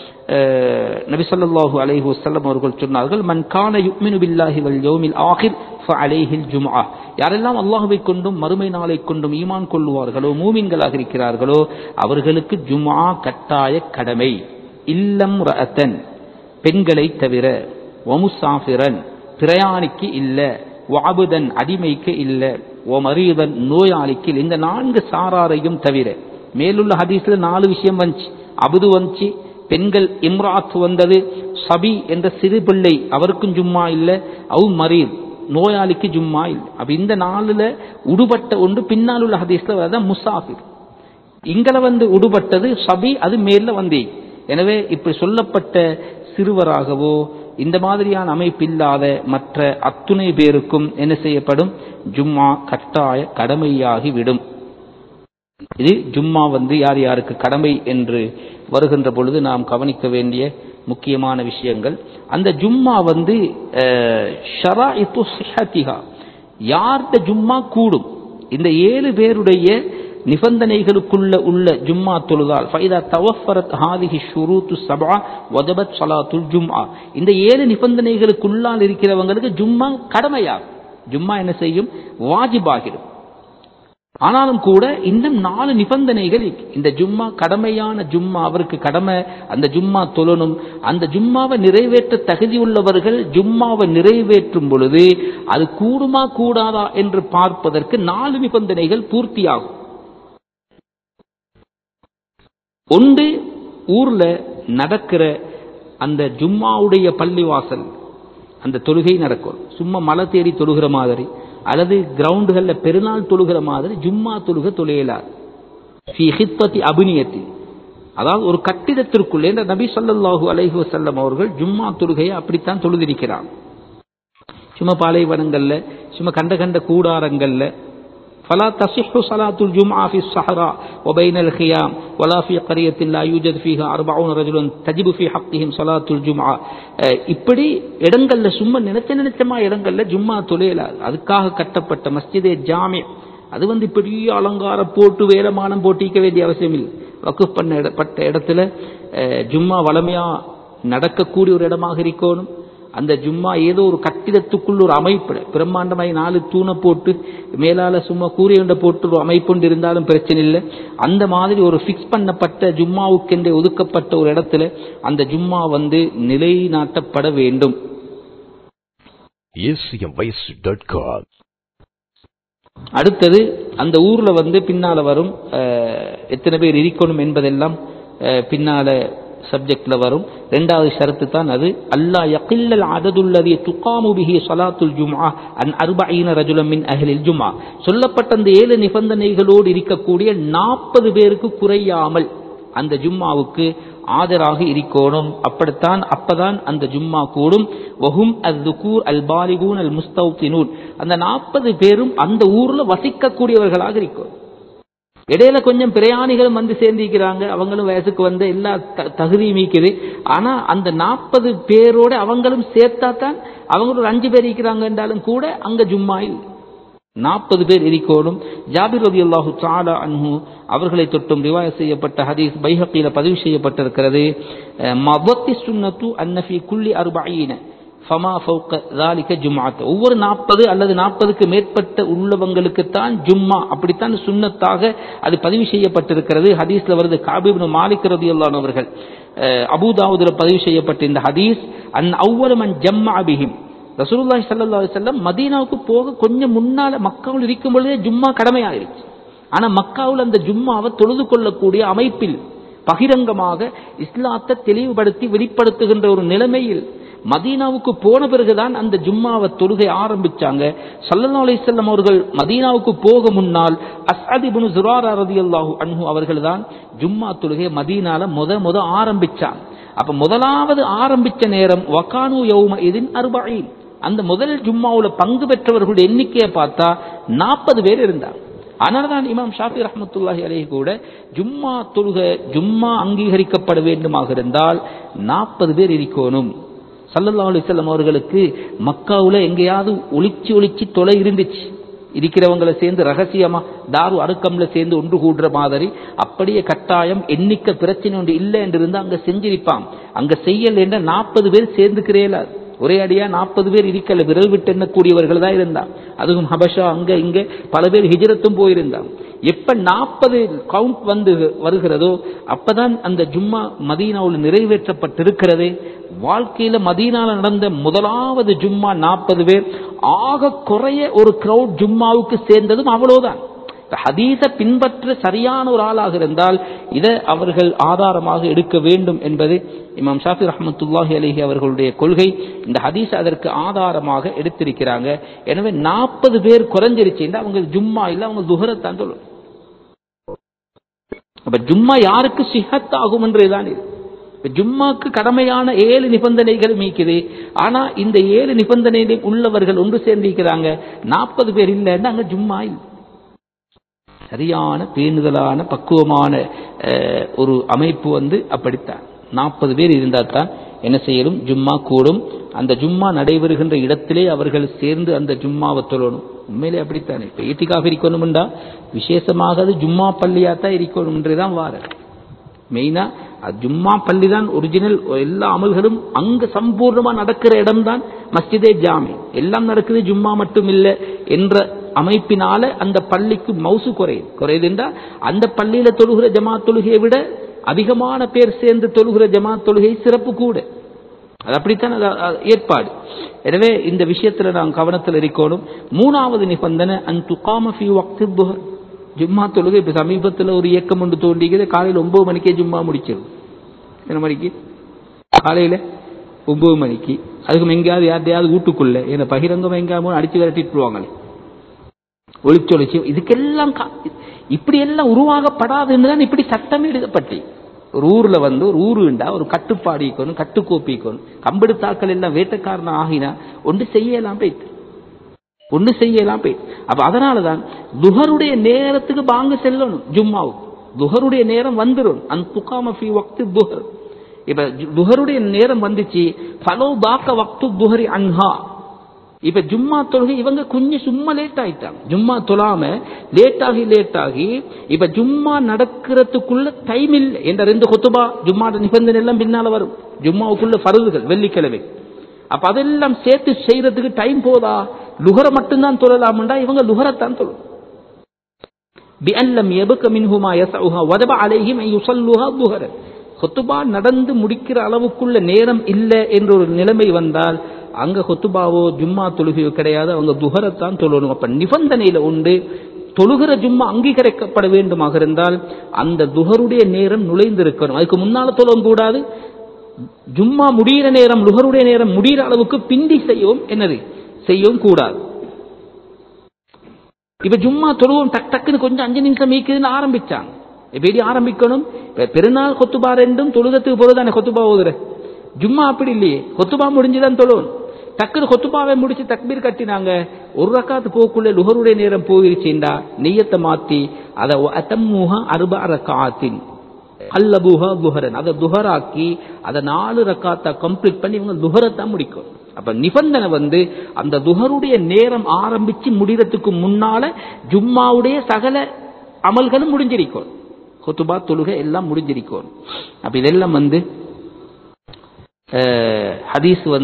நபி ஸல்லல்லாஹு அலைஹி வஸல்லம் அவர்கள் சொன்னார்கள் மன் கான யுக்மினு பில்லாஹி வல் யௌமில் ஆகிர் ஃபஅலைஹில் ஜும்ஆ யாரெல்லாம் அல்லாஹ்வை கொண்டும் மறுமை நாளை கொண்டும் ஈமான் கொள்வார்களோ மூமின்களாக இருக்கிறார்களோ அவர்களுக்கு ஜும்ஆ கட்டாய கடமை இல்லம் ரஅத்தன் பெண்களை தவிர வமுசாஃபிரன் பிரயாணிக்கு இல்ல வாபுதன் அடிமைக்கு இல்ல ஓ மரீதன் நோயாளிக்கு இல்ல. இந்த நான்கு சாராரையும் தவிர மேலுள்ள ஹதீஸ்ல நாலு விஷயம் வந்துச்சு அபுது வந்துச்சு பெண்கள் இம்ராத் வந்தது சபி என்ற சிறு பிள்ளை அவருக்கும் ஜும்மா இல்ல அவு மரீத் நோயாளிக்கு ஜும்மா இல்லை அப்ப இந்த நாலுல உடுபட்ட ஒன்று பின்னால் உள்ள ஹதீஸ்ல வரதான் முசாஃபிர் இங்கல வந்து உடுபட்டது சபி அது மேல வந்தே எனவே இப்படி சொல்லப்பட்ட சிறுவராகவோ இந்த மாதிரியான அமைப்பில்லாத மற்ற அத்துணை பேருக்கும் என்ன செய்யப்படும் ஜும்மா கட்டாய கடமையாகி விடும் இது ஜும்மா வந்து யார் யாருக்கு கடமை என்று வருகின்ற பொழுது நாம் கவனிக்க வேண்டிய முக்கியமான விஷயங்கள் அந்த ஜும்மா வந்து ஷராஇத்து சிஹத்திஹா யார்ட ஜும்மா கூடும் இந்த ஏழு பேருடைய நிபந்தனைகளுக்குள்ள உள்ள ஜும்மா தொழுதால் ஃபைதா தவஃபரத் ஹாதிஹி ஷுரூத்து சபா வஜபத் ஸலாத்துல் ஜும்ஆ இந்த ஏழு நிபந்தனைகளுக்குள்ளால் இருக்கிறவங்களுக்கு ஜும்மா கடமையாகும் ஜும்மா என்ன செய்யும் வாஜிபாகிடும் ஆனாலும் கூட இன்னும் நாலு நிபந்தனைகள் இருக்கு. இந்த ஜும்மா கடமையான ஜும்மா அவருக்கு கடமை அந்த ஜும்மா தொழணும் அந்த ஜும்மாவை நிறைவேற்ற தகுதி உள்ளவர்கள் ஜும்மாவை நிறைவேற்றும் பொழுது அது கூடுமா கூடாதா என்று பார்ப்பதற்கு நாலு நிபந்தனைகள் பூர்த்தியாகும் ஒன்று ஊர்ல நடக்கிற அந்த ஜும்மாவுடைய பள்ளிவாசல் அந்த தொழுகை நடக்கும் சும்மா மலை தேடி தொழுகிற மாதிரி அல்லது கிரவுண்டுகள்ல பெருநாள் தொழுகிற மாதிரி ஜும்மா தொழுக தொழிலார் ஃபி ஹித்பத்தி அபினியத்தி அதாவது ஒரு கட்டிடத்திற்குள்ளே இந்த நபி ஸல்லல்லாஹு அலைஹி வஸல்லம் அவர்கள் ஜும்மா தொழுகையை அப்படித்தான் தொழுதிருக்கிறார் சும்மா பாலைவனங்கள்ல சும்மா கண்ட கண்ட கூடாரங்கள்ல فلا تصح صلاة الجمعة في الصحراء وبين الخيام ولا في قرية لا يوجد فيها أربعون رجل تجب في حقهم صلاة الجمعة அஹ் இப்படி இடங்கள்ல சும்மா நினைச்ச நினைச்சமா இடங்கள்ல ஜும்மா தொழில அதுக்காக கட்டப்பட்ட மஸ்ஜிதே ஜாமி அது வந்து பெரிய அலங்காரம் போட்டு வேலமானம் போட்டிக்க வேண்டிய அவசியம் இல்லை வக்குப் பண்ண இட- பட்ட இடத்துல அஹ், ஜும்மா வளமையா நடக்கக்கூடிய ஒரு இடமாக இருக்கணும் அந்த ஜும்மா ஏதோ ஒரு கட்டிடத்துக்குள்ள ஒரு அமைப்பு பிரம்மாண்டமாய் நாலு தூணை போட்டு மேலால சும்மா கூரையுண்ட போட்டு ஒரு அமைப்புண்டு இருந்தாலும் பிரச்சனை இல்லை அந்த மாதிரி ஒரு ஃபிக்ஸ் பண்ணப்பட்ட ஜும்மாவுக்கென்றே ஒதுக்கப்பட்ட ஒரு இடத்துல அந்த ஜும்மா வந்து நிலைநாட்டப்பட வேண்டும் acmvoice.com. அடுத்தது அந்த ஊர்ல வந்து பின்னால வரும் அஹ், எத்தனை பேர் இருக்கணும் என்பதெல்லாம் அஹ், பின்னால சப்ஜெக்ட்ல வரும் ரெண்டாவது ஷரத்து தான் அது அல்லா யகில்லல் அததுல்லதி துகாமு பிஹி ஸலாத்துல் ஜும்ஆ அன் அர்பஈன ரஜுலம் மின் அஹ்லில் ஜும்ஆ சொல்லப்பட்ட அந்த ஏழு நிபந்தனைகளோடு இருக்கக்கூடிய நாற்பது பேருக்கு குறையாமல் அந்த ஜும்மாவுக்கு ஆஜராக இருக்கணும் அப்படித்தான் அப்பதான் அந்த ஜும்மா கூடும் வஹும் அல் அல் பாலிகூன் அல் முஸ்தௌத்தினூன் அந்த நாற்பது பேரும் அந்த ஊர்ல வசிக்கக்கூடியவர்களாக இருக்கும் இடையில கொஞ்சம் பிரயாணிகளும் வந்து சேர்ந்திருக்கிறாங்க அவங்களும் வயசுக்கு வந்து எல்லா த- தகுதியும் இருக்குது ஆனா அந்த நாற்பது பேரோட அவங்களும் சேர்த்தா தான் அவங்க ஒரு அஞ்சு பேர் இருக்கிறாங்க என்றாலும் கூட அங்க ஜும்மா இல்லை நாற்பது பேர் இருக்கோடும் ஜாபிர் ரதி அல்லாஹு தாலா அன்ஹு அவர்களை தொட்டும் ரிவாய செய்யப்பட்ட ஹதீஸ் பைஹக்கில பதிவு செய்யப்பட்டிருக்கிறது மவத்தி சுன்னத்து அன்னஃபி குல்லி அர்பஈன ஃபமா ஃபௌக ذلك ஜும்ஆத் ஒவ்வொரு நாற்பது அல்லது நாற்பதுக்கு மேற்பட்ட உள்ளவங்களுக்குத்தான் ஜும்மா அப்படித்தான் சுன்னத்தாக அது பதிவு செய்யப்பட்டிருக்கிறது ஹதீஸ்ல வருது காபிப்னு மாலிக் ரதியல்லாஹு அவர்கள் அஹ், அபூதாவுதுல பதிவு செய்யப்பட்ட இந்த ஹதீஸ் அன் அவ்வளவு மன் ஜம்மா பிஹிம் ரசூலுல்லாஹி ஸல்லல்லாஹு அலைஹி வஸல்லம் மதீனாவுக்கு போக கொஞ்சம் முன்னால மக்காவில் இருக்கும் பொழுதே ஜும்மா கடமையாயிருச்சு ஆனா மக்காவில் அந்த ஜும்மாவை தொழுது கொள்ளக்கூடிய அமைப்பில் பகிரங்கமாக இஸ்லாத்தை தெளிவுபடுத்தி வெளிப்படுத்துகின்ற ஒரு நிலைமையில் மதீனாவுக்கு போன பிறகுதான் அந்த ஜும்மாவை தொழுகை ஆரம்பிச்சாங்க ஸல்லல்லாஹு அலைஹி வஸல்லம் அவர்கள் மதீனாவுக்கு போக முன்னால் அஸ்அத் இப்னு ஜுராரா ரலியல்லாஹு அன்ஹு அவர்கள் தான் ஜும்மா தொழுகை மதீனால முத முத ஆரம்பிச்சாங்க அப்ப முதலாவது ஆரம்பிச்ச நேரம் வகானு யௌம இதின் அர்பஈன் அந்த முதல் ஜும்மாவுல பங்கு பெற்றவர்களுடைய எண்ணிக்கையை பார்த்தா நாற்பது பேர் இருந்தாங்க ஆனால் தான் இமாம் ஷாஃபி ரஹ்மத்துல்லாஹி அலைஹி கூட ஜும்மா தொழுக ஜும்மா அங்கீகரிக்கப்பட வேண்டுமாக இருந்தால் நாற்பது பேர் இருக்கணும் சல்லல்லாஹு அலைஹி வஸல்லம் அவர்களுக்கு மக்காவுல எங்கேயாவது ஒளிச்சு ஒளிச்சு தொலை இருந்துச்சு இருக்கிறவங்களை சேர்ந்து ரகசியமா தாரு அறுக்கம்ல சேர்ந்து ஒன்று கூடுற மாதிரி அப்படியே கட்டாயம் எண்ணிக்கை பிரச்சனை ஒன்று இல்லை என்று இருந்தா அங்க செஞ்சிருப்பான் அங்க செய்யல என்ற நாற்பது பேர் சேர்ந்துக்கிறேல ஒரே அடியா நாற்பது பேர் இருக்கல விரல் விட்டு எண்ணக்கூடியவர்கள் தான் இருந்தான் அதுவும் ஹபஷா அங்க இங்க பல பேர் ஹிஜரத்தும் போயிருந்தாங்க எப்ப நாற்பது கவுண்ட் வந்து வருகிறதோ அப்பதான் அந்த ஜும்மா மதீனாவில் நிறைவேற்றப்பட்டிருக்கிறது வாழ்க்கையில மதீனால நடந்த முதலாவது ஜும்மா நாற்பது பேர் ஆக குறைய ஒரு கிரௌட் ஜும்மாவுக்கு சேர்ந்ததும் அவ்வளவுதான் இப்ப ஹதீஸ பின்பற்ற சரியான ஒரு ஆளாக இருந்தால் இதை அவர்கள் ஆதாரமாக எடுக்க வேண்டும் என்பது இமாம் ஷாஃபி ரஹமத்துல்லாஹி அலிஹி அவர்களுடைய கொள்கை இந்த ஹதீஸ் அதற்கு ஆதாரமாக எடுத்திருக்கிறாங்க எனவே நாற்பது பேர் குறைஞ்சிருச்சுன்னா அவங்க ஜும்மா இல்ல அவங்க துஹரத்தான் சொல்லணும் அப்ப ஜும்மா யாருக்கு சிஹத் ஆகும் என்றுதான் இது இப்ப ஜும்மாக்கு கடமையான ஏழு நிபந்தனைகள் மீக்குது ஆனா இந்த ஏழு நிபந்தனைகள் உள்ளவர்கள் ஒன்று சேர்ந்திருக்கிறாங்க நாற்பது பேர் இல்லைன்னா அங்க ஜும்மா இல்லை சரியான பேணுதலான பக்குவமான அஹ், ஒரு அமைப்பு வந்து அப்படித்தான் நாற்பது பேர் இருந்தால் தான் என்ன செய்யணும் ஜும்மா கூடும் அந்த ஜும்மா நடைபெறுகின்ற இடத்திலே அவர்கள் சேர்ந்து அந்த ஜும்மாவை தொழணும் உண்மையிலே அப்படித்தானே இப்போ ஈட்டிக்காக இருக்கணும்டா விசேஷமாக அது ஜும்மா பள்ளியா தான் இருக்கணும் என்றுதான் வார மெயினா அது ஜும்மா பள்ளி தான் ஒரிஜினல் எல்லா அமல்களும் அங்க சம்பூர்ணமா நடக்கிற இடம் தான் மஸ்ஜிதே ஜாமி எல்லாம் நடக்குது ஜும்மா மட்டும் இல்லை என்ற அமைப்பினால அந்த பள்ளிக்கு மவுசு குறையுது குறையுதுண்டா அந்த பள்ளியில தொழுகிற ஜமாத் தொழுகையை விட அதிகமான பேர் சேர்ந்து தொழுகிற ஜமாத் தொழுகை சிறப்பு கூட அது அப்படித்தான் அது அது ஏற்பாடு எனவே இந்த விஷயத்துல நாம் கவனத்தில் இருக்கணும் மூணாவது நிபந்தனை அன் துகாம ஃபி வக்தி துஹர் ஜும்மா தொழுகை இப்ப சமீபத்துல ஒரு இயக்கம் ஒன்று தோண்டிக்குது காலையில் ஒன்பது மணிக்கே ஜும்மா முடிச்சிடும் எத்தனை மணிக்கு காலையில ஒன்பது மணிக்கு அதுக்கு எங்கேயாவது யார்ட்டையாவது வீட்டுக்குள்ள ஏன்னா பகிரங்கம் எங்கேயாவது அடிச்சு விரட்டிட்டுருவாங்களே ஒளிச்சொலிச்சு இதுக்கெல்லாம் கா- இப்படி எல்லாம் உருவாகப்படாதுன்னு தான் இப்படி சட்டம் எழுதப்பட்டு ஒரு ஊர்ல வந்து ஒரு ஊருண்டா ஒரு கட்டுப்பாடு இருக்கணும் கட்டுக்கோப்பி இருக்கணும் கம்பெடுத்தாக்கள் எல்லாம் வேட்டக்காரன் ஆகினா ஒன்று செய்யலாம் போயிட்டு ஒன்று செய்யலாம் போயிட்டு அப்ப அதனாலதான் துஹருடைய நேரத்துக்கு பாங்க செல்லணும் ஜும்மாவுக்கு துஹருடைய நேரம் வந்துடும் அந்த துக்காம ஃபி வக்து துஹர் இப்ப ஜு- துஹருடைய நேரம் வந்துச்சு ஃபலோ பாக்க வக்து துஹரி அன்ஹா இப்ப ஜும்மா தொழுகை இவங்க கொஞ்சம் சும்மா லேட் ஆயிட்டாங்க ஜும்மா தொழாம லேட் ஆகி லேட் ஆகி இப்ப ஜும்மா நடக்கிறதுக்குள்ள டைம் இல்லை என்ற ரெண்டு கொத்துபா ஜும்மா நிபந்தனை எல்லாம் பின்னால வரும் ஜும்மாவுக்குள்ள பருதுகள் வெள்ளிக்கிழமை அப்ப அதெல்லாம் சேர்த்து செய்யறதுக்கு டைம் போதா லுகர மட்டும்தான் தொழலாம்டா இவங்க லுகரத்தான் தொழும் بأن لم يبق منهما يسعها وجب عليهم أن يصلوها ظهرا خطبா நடந்து முடிக்கிற அளவுக்குள்ள நேரம் இல்லை என்ற ஒரு நிலைமை வந்தால் அங்க கொத்துபாவோ ஜும்மா தொழுகையோ கிடையாது அவங்க துஹரத்தான் தொழணும் அப்ப நிபந்தனையில உண்டு தொழுகிற ஜும்மா அங்கீகரிக்கப்பட வேண்டுமாக இருந்தால் அந்த துஹருடைய நேரம் நுழைந்திருக்கணும் அதுக்கு முன்னால தொழவும் கூடாது ஜும்மா முடிகிற நேரம் லுகருடைய நேரம் முடிகிற அளவுக்கு பிந்தி செய்யவும் என்னது செய்யவும் கூடாது இப்ப ஜும்மா தொழுவோம் டக் டக்குன்னு கொஞ்சம் அஞ்சு நிமிஷம் மீக்குதுன்னு ஆரம்பிச்சாங்க எப்படி ஆரம்பிக்கணும் இப்ப பெருநாள் கொத்துபா ரெண்டும் தொழுகத்துக்கு போறதானே கொத்துபா ஓதுற ஜும்மா அப்படி இல்லையே கொத்துபா முடிஞ்சுதான் தொழுவும் டக்குனு கொத்துபாவை முடிச்சு தக்பீர் கட்டினாங்க ஒரு ரக்காத்து போக்குள்ள லுகருடைய நேரம் போயிருச்சுண்டா நெய்யத்தை மாத்தி அதை அத்தம்முக அருபா ரக்காத்தின் அல்லபுஹா துஹரன் அதை துஹராக்கி அதை நாலு ரக்காத்தா கம்ப்ளீட் பண்ணி இவங்க துஹரத்தான் முடிக்கும் அப்ப நிபந்தனை வந்து அந்த துஹருடைய நேரம் ஆரம்பிச்சு முடிகிறதுக்கு முன்னால ஜும்மாவுடைய சகல அமல்களும் முடிஞ்சிருக்கும் கொத்துபா தொழுகை எல்லாம் முடிஞ்சிருக்கும் அப்ப இதெல்லாம் வந்து அஹ், ஹதீஸ் வந்து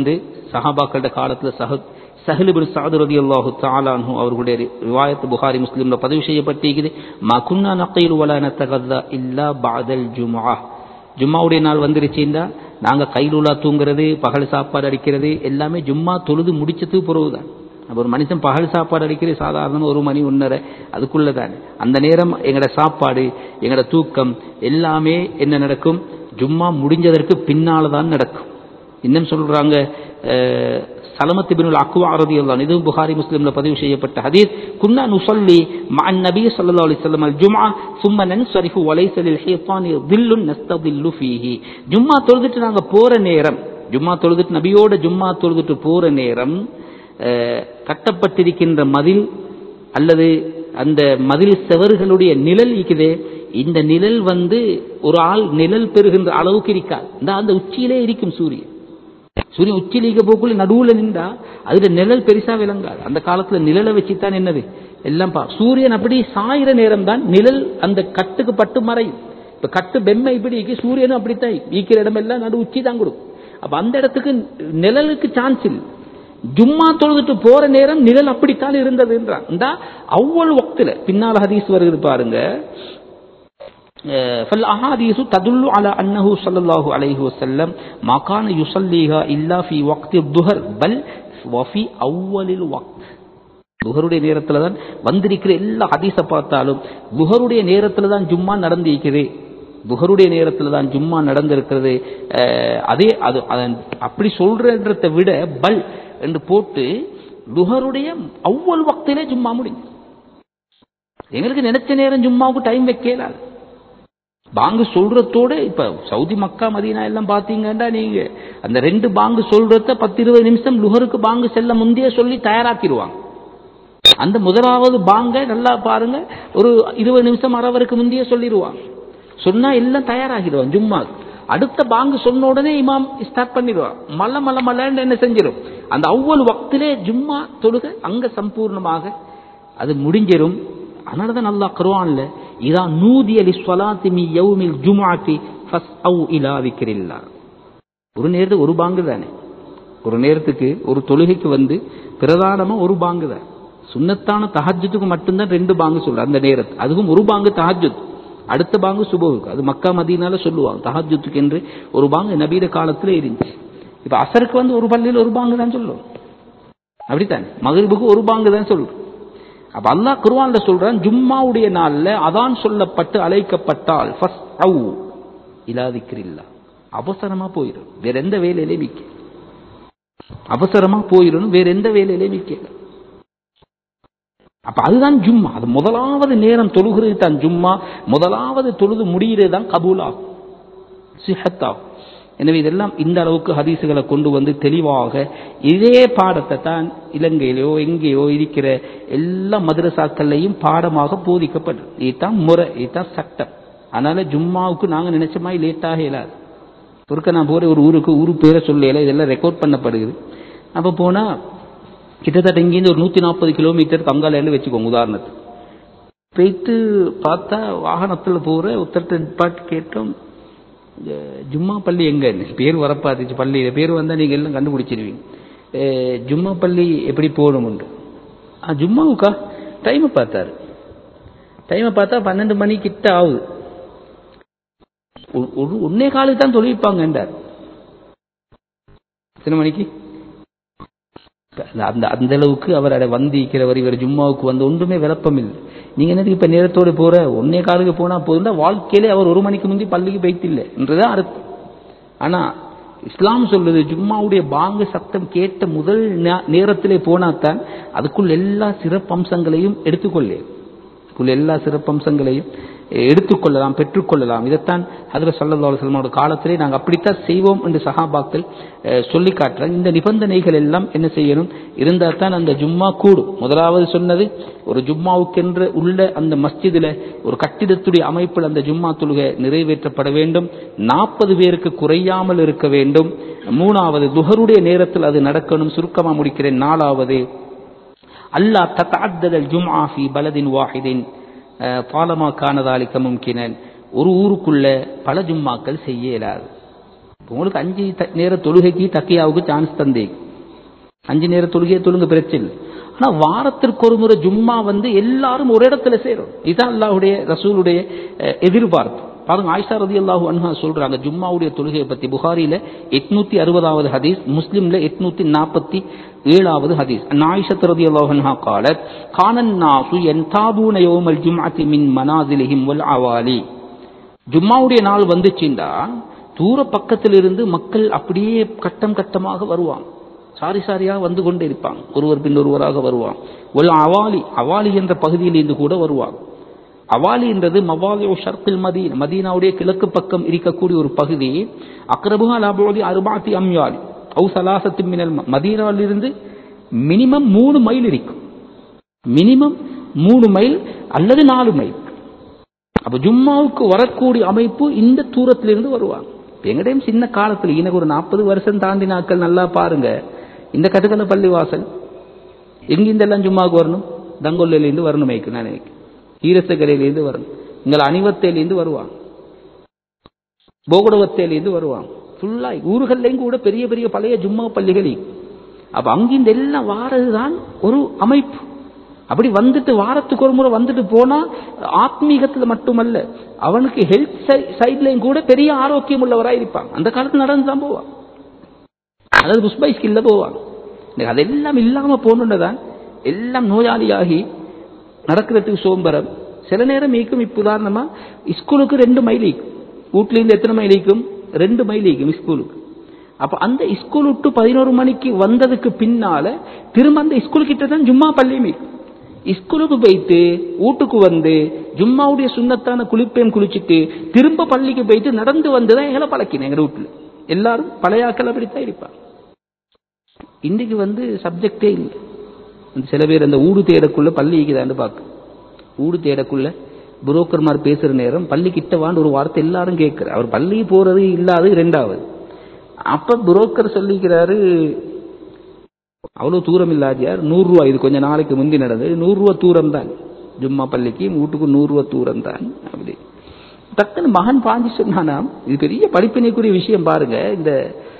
சஹாபாக்களோட காலத்துல சஹ சஹலிபின் சாது ரதி அல்லாஹு தாலானு அவர்களுடைய ரிவாயத் புகாரி முஸ்லீம்ல பதிவு செய்யப்பட்டிருக்குது மா குன்னா நக்கையில் வலா நத்தகதா இல்லா பாதல் ஜுமா ஜும்மாவுடைய நாள் வந்துருச்சுண்டா நாங்க கைலூலா தூங்குறது பகல் சாப்பாடு அடிக்கிறது எல்லாமே ஜும்மா தொழுது முடிச்சதுக்கு பிறகுதான் அப்ப ஒரு மனுஷன் பகல் சாப்பாடு அடிக்கிறது சாதாரண ஒரு மணி ஒன்னரை அதுக்குள்ள தானே அந்த நேரம் எங்கட சாப்பாடு எங்கட தூக்கம் எல்லாமே என்ன நடக்கும் ஜும்மா முடிஞ்சதற்கு பின்னால தான் நடக்கும் இன்னும் சொல்றாங்க அஹ், சலமத் பின் அக்குவா ரதியல்லாஹு இதுவும் புகாரி முஸ்லிம்ல பதிவு செய்யப்பட்ட ஹதீஸ் குன்னா நுஸல்லி மஅன் நபி ஸல்லல்லாஹு அலைஹி வஸல்லம் அல் ஜும்ஆ ثم ننصرف وليس للحيطان ظل نستظل فيه ஜும்மா தொழுதுட்டு நாங்க போற நேரம் ஜும்மா தொழுதுட்டு நபியோட ஜும்மா தொழுதுட்டு போற நேரம் அஹ், கட்டப்பட்டிருக்கின்ற மதில் அல்லது அந்த மதில் செவர்களுடைய நிழல் இருக்குதே இந்த நிழல் வந்து ஒரு ஆள் நிழல் பெறுகின்ற அளவுக்கு இருக்காது இந்த அந்த உச்சியிலே இருக்கும் சூரியன் சூரியன் உச்சிலிக்க போக்குள்ள நடுவுல நின்றா அதுல நிழல் பெருசா விளங்காது அந்த காலத்துல நிழலை வச்சுத்தான் என்னது எல்லாம் பா சூரியன் அப்படி சாயிற நேரம் தான் நிழல் அந்த கட்டுக்கு பட்டு மறையும் இப்ப கட்டு பெம்மை இப்படி இருக்கு சூரியனும் அப்படித்தான் ஈக்கிற இடம் எல்லாம் நடு உச்சி தான் கொடுக்கும் அப்ப அந்த இடத்துக்கு நிழலுக்கு சான்ஸ் இல்லை ஜும்மா தொழுதுட்டு போற நேரம் நிழல் அப்படித்தான் இருந்தது என்றான் இந்த அவ்வளவு வக்துல பின்னால் ஹதீஸ் வருகிறது பாருங்க فالأحاديث تدل على أنه صلى الله عليه وسلم ما كان يصليها إلا في وقت الظهر بل وفي أول الوقت துஹருடைய நேரத்துல தான் வந்திருக்கிற எல்லா ஹதீஸ பார்த்தாலும் துஹருடைய நேரத்துல தான் ஜும்மா நடந்திருக்குது துஹருடைய நேரத்துல தான் ஜும்மா நடந்திருக்கிறது அஹ், அதே அது அதன் அப்படி சொல்றன்றதை விட பல் என்று போட்டு துஹருடைய அவ்வளவு வக்திலே ஜும்மா முடிஞ்சு எங்களுக்கு நினைச்ச நேரம் ஜும்மாவுக்கு டைம் வைக்கலாது பாங்கு சொல்றதோட இப்ப சவுதி மக்கா மதீனா எல்லாம் பாத்தீங்கன்னா நீங்க அந்த ரெண்டு பாங்கு சொல்றத பத்து இருபது நிமிஷம் லுகருக்கு பாங்கு செல்ல முந்தைய சொல்லி தயாராக்கிடுவாங்க அந்த முதலாவது பாங்க நல்லா பாருங்க ஒரு இருபது நிமிஷம் அரவருக்கு முந்தைய சொல்லிடுவாங்க சொன்னா எல்லாம் தயாராகிடுவாங்க ஜும்மா அடுத்த பாங்கு சொன்ன உடனே இமாம் ஸ்டார்ட் பண்ணிடுவான் மல்ல மல்ல மல்லன்னு என்ன செஞ்சிடும் அந்த அவ்வளவு வக்திலே ஜும்மா தொழுக அங்க சம்பூர்ணமாக அது முடிஞ்சிரும் அதனாலதான் அல்லாஹ் குர்ஆன்ல இதா நூதிய லிஸ்ஸலாத்தி மி யௌமில் ஜும்ஆத்தி ஃபஸ்அவ் இலா விக்ரில்லா ஒரு நேரத்துக்கு ஒரு பாங்கு தானே ஒரு நேரத்துக்கு ஒரு தொழுகைக்கு வந்து பிரதானமா ஒரு பாங்கு தான் சுன்னத்தான தஹஜ்ஜுக்கு மட்டும்தான் ரெண்டு பாங்கு சொல்ற அந்த நேரத்து அதுவும் ஒரு பாங்கு தஹஜ்ஜுத் அடுத்த பாங்கு சுபவுக்கு அது மக்கா மதீனால சொல்லுவாங்க தஹஜ்ஜுத்துக்கு என்று ஒரு பாங்கு நபீர காலத்துல இருந்துச்சு இப்ப அசருக்கு வந்து ஒரு பள்ளியில் ஒரு பாங்கு தான் சொல்லுவோம் அப்படித்தானே மகிழ்வுக்கு ஒரு பாங்கு தான் சொல்றோம் அப்ப அல்லாஹ் குர்ஆன்ல சொல்றான் ஜும்மாவுடைய நாள்ல அதான் சொல்லப்பட்டு அழைக்கப்பட்டால் ஃபஸ்ட் அவு இலாதிக்கிறில்லா அவசரமா போயிடும் வேற எந்த வேலையிலே மிக்க அவசரமா போயிடணும் வேற எந்த வேலையிலே மிக்கல அப்ப அதுதான் ஜும்மா அது முதலாவது நேரம் தொழுகிறது தான் ஜும்மா முதலாவது தொழுது முடிகிறது தான் கபூலாகும் சிஹத்தாகும் எனவே இதெல்லாம் இந்த அளவுக்கு ஹதீசுகளை கொண்டு வந்து தெளிவாக இதே பாடத்தை தான் இலங்கையிலோ எங்கேயோ இருக்கிற எல்லா மதரசாக்கள்லையும் பாடமாக போதிக்கப்படுது இதுதான் முறை இதுதான் சட்டம் அதனால ஜும்மாவுக்கு நாங்க நினைச்ச மாதிரி லேட்டாக இயலாது ஒருக்க நான் போற ஒரு ஊருக்கு ஊரு பேரை சொல்லல இதெல்லாம் ரெக்கார்ட் பண்ணப்படுகிறது அப்ப போனா கிட்டத்தட்ட இங்கேருந்து ஒரு நூத்தி நாற்பது கிலோமீட்டர் கங்காலேருந்து வச்சுக்கோங்க உதாரணத்துக்கு போயிட்டு பார்த்தா வாகனத்துல போற ஒருத்தர்கிட்ட பாட்டு கேட்டோம் இந்த ஜும்மா பள்ளி எங்க பேர் வரப்பாத்துச்சு பள்ளியில பேர் வந்தா நீங்க எல்லாம் கண்டுபிடிச்சிருவீங்க அஹ் ஜும்மா பள்ளி எப்படி போகணும்னு ஆ ஜும்மாவுக்கா டைமை பார்த்தாரு டைமை பார்த்தா பன்னெண்டு மணி கிட்ட ஆகுது ஒரு- ஒரு ஒன்னே காலுக்கு தான் தொழிப்பாங்கன்றார் எத்தனை மணிக்கு அந்த அந்த அளவுக்கு அவர் அதை வந்திருக்கிறவர் இவர் ஜும்மாவுக்கு வந்து ஒன்றுமே விளப்பம் இல்லை நீங்க என்னது இப்ப நேரத்தோடு போற ஒன்னே காலுக்கு போனா போதுண்டா வாழ்க்கையிலே அவர் ஒரு மணிக்கு முந்தி பள்ளிக்கு போய்த்தில்லை என்றுதான் அர்த்தம் ஆனா இஸ்லாம் சொல்லுது ஜும்மாவுடைய பாங்கு சத்தம் கேட்ட முதல் நே- நேரத்திலே போனாத்தான் அதுக்குள் எல்லா சிறப்பம்சங்களையும் எடுத்துக்கொள்ளே அதுக்குள்ள எல்லா சிறப்பம்சங்களையும் எடுத்துக்கொள்ளலாம் பெற்றுக்கொள்ளலாம் இதைத்தான் அதில் சல்லல்லாஹு அலைஹி வஸல்லமோட காலத்திலே நாங்கள் அப்படித்தான் செய்வோம் என்று சஹாபாக்கள் அஹ், சொல்லி காட்டுறாங்க இந்த நிபந்தனைகள் எல்லாம் என்ன செய்யணும் இருந்தால் தான் அந்த ஜும்மா கூடும் முதலாவது சொன்னது ஒரு ஜும்மாவுக்கென்று உள்ள அந்த மஸ்ஜிதில் ஒரு கட்டிடத்துடைய அமைப்பில் அந்த ஜும்மா தொழுகை நிறைவேற்றப்பட வேண்டும் நாற்பது பேருக்கு குறையாமல் இருக்க வேண்டும் மூணாவது துஹருடைய நேரத்தில் அது நடக்கணும் சுருக்கமாக முடிக்கிறேன் நாலாவது அல்லா தத்தஅத்ததல் ஜும்ஆ ஃபி பலதின் வாஹிதின் அஹ், பாலமா கானதாலிக்க மும்கினன் ஒரு ஊருக்குள்ள பல ஜும்மாக்கள் செய்ய இயலாது இப்ப உங்களுக்கு அஞ்சு த- நேர தொழுகைக்கு தக்கியாவுக்கு சான்ஸ் தந்தே அஞ்சு நேர தொழுகையை தொழுங்க பிரச்சனை இல்லை ஆனா வாரத்திற்கு ஒரு முறை ஜும்மா வந்து எல்லாரும் ஒரு இடத்துல சேரும் இதுதான் அல்லாஹ்வுடைய ரசூலுடைய அஹ், எதிர்பார்ப்பு பாருங்க ஆயிஷா ரதி அல்லாஹு அன்ஹா சொல்றாங்க ஜும்மாவுடைய தொழுகையை பத்தி புகாரில எட்நூத்தி அறுபதாவது ஹதீஸ் முஸ்லிம்ல எட்நூத்தி நாற்பத்தி ஏழாவது ஹதீஸ் ஆயிஷத் ரதி அல்லாஹு அன்ஹா காலத் கானன் நாசு யன்தாபூன யௌமல் ஜும்அத்தி மின் மனாசிலிஹிம் வல் அவாலி ஜும்மாவுடைய நாள் வந்துச்சுண்டா தூர பக்கத்திலிருந்து மக்கள் அப்படியே கட்டம் கட்டமாக வருவாங்க சாரி சாரியா வந்து கொண்டே இருப்பாங்க ஒருவர் பின் ஒருவராக வருவாங்க ஒரு அவாலி அவாலி என்ற பகுதியிலிருந்து கூட வருவாங்க அவாலி என்றது மவாலி ஷர்கில் மதீன் மதீனாவுடைய கிழக்கு பக்கம் இருக்கக்கூடிய ஒரு பகுதி அக்ரபுகா லாபோதி அருபாத்தி அம்யாலி அவு சலாசத்து மினல் ம- மதீனாவிலிருந்து மினிமம் மூணு மைல் இருக்கும் மினிமம் மூணு மைல் அல்லது நாலு மைல் அப்ப ஜும்மாவுக்கு வரக்கூடிய அமைப்பு இந்த தூரத்திலிருந்து வருவாங்க எங்கடையும் சின்ன காலத்துல எனக்கு ஒரு நாற்பது வருஷம் தாண்டி நாட்கள் நல்லா பாருங்க இந்த கட்டுக்கல பள்ளி வாசல் எங்கிருந்தெல்லாம் ஜும்மாவுக்கு வரணும் தங்கொல்லிலேருந்து வரணும் மேய்க்கு நான் நினைக்கிறேன் ஈரசகரையிலேருந்து வரணும் இங்கே அணிவத்தையிலேருந்து வருவாங்க போகுடவத்தையிலேருந்து வருவாங்க ஃபுல்லா ஊர்கள்லையும் கூட பெரிய பெரிய பழைய ஜும்மா பள்ளிகள் இருக்கு. அப்ப அங்கிருந்து எல்லாம் வாரதுதான் ஒரு அமைப்பு அப்படி வந்துட்டு வாரத்துக்கு ஒரு முறை வந்துட்டு போனா ஆத்மீகத்துல மட்டுமல்ல அவனுக்கு ஹெல்த் சைட்லயும் கூட பெரிய ஆரோக்கியம் உள்ளவராக இருப்பாங்க அந்த காலத்துல நடந்து தான் போவான் அதாவது புஷ்பை ஸ்கில்ல போவாங்க இன்னைக்கு அதெல்லாம் இல்லாம போகணுன்றதான் எல்லாம் நோயாளியாகி நடக்கிறதுக்கு சோம்பரம் சில நேரம் ஈக்கும் இப்ப உதாரணமா ஸ்கூலுக்கு ரெண்டு மைல் ஈக்கும் வீட்ல இருந்து எத்தனை மைல் ஈக்கும் ரெண்டு மைல் ஈக்கும் ஸ்கூலுக்கு அப்ப அந்த ஸ்கூல் விட்டு பதினோரு மணிக்கு வந்ததுக்கு பின்னால திரும்ப அந்த ஸ்கூல் கிட்ட தான் ஜும்மா பள்ளியும் ஈக்கும் ஸ்கூலுக்கு போயிட்டு வீட்டுக்கு வந்து ஜும்மாவுடைய சுண்ணத்தான குளிப்பையும் குளிச்சுட்டு திரும்ப பள்ளிக்கு போயிட்டு நடந்து வந்துதான் எங்களை பழக்கினேன் எங்க வீட்டுல எல்லாரும் பழையாக்கள் அப்படித்தான் இருப்பாங்க இன்னைக்கு வந்து சப்ஜெக்டே இல்லை அந்த சில பேர் அந்த ஊடு தேடக்குள்ள பள்ளி இருக்குதான்னு பார்க்க ஊடு தேடக்குள்ள புரோக்கர்மார் பேசுற நேரம் பள்ளி கிட்ட வான்னு ஒரு வார்த்தை எல்லாரும் கேட்கிற அவர் பள்ளி போறது இல்லாது ரெண்டாவது அப்ப புரோக்கர் சொல்லிக்கிறாரு அவ்வளவு தூரம் இல்லாதியார் நூறு ரூபா இது கொஞ்ச நாளைக்கு முந்தி நடந்தது நூறு ரூபா தூரம் தான் ஜும்மா பள்ளிக்கு வீட்டுக்கு நூறு ரூபா தூரம் தான் அப்படி டக்குன்னு மகன் பாஞ்சி சொன்னானாம் இது பெரிய படிப்பினைக்குரிய விஷயம் பாருங்க இந்த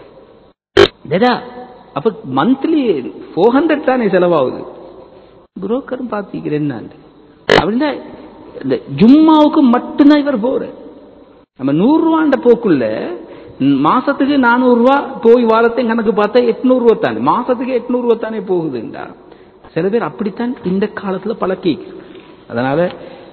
டேடா அப்ப மந்த்லி ஃபோர் ஹண்ட்ரட் தானே செலவாகுது புரோக்கரும் பார்த்திக்கிறேன் நான் அப்படின்னா இந்த ஜும்மாவுக்கு மட்டும்தான் இவர் போற நம்ம நூறு ரூபாண்ட போக்குள்ள ம், மாசத்துக்கு நானூறு ரூபா போய் வாரத்தையும் கணக்கு பார்த்தா எட்நூறு ரூபா தானே மாசத்துக்கு எட்நூறு ரூபா தானே போகுதுண்டா சில பேர் அப்படித்தான் இந்த காலத்துல பழக்கி அதனால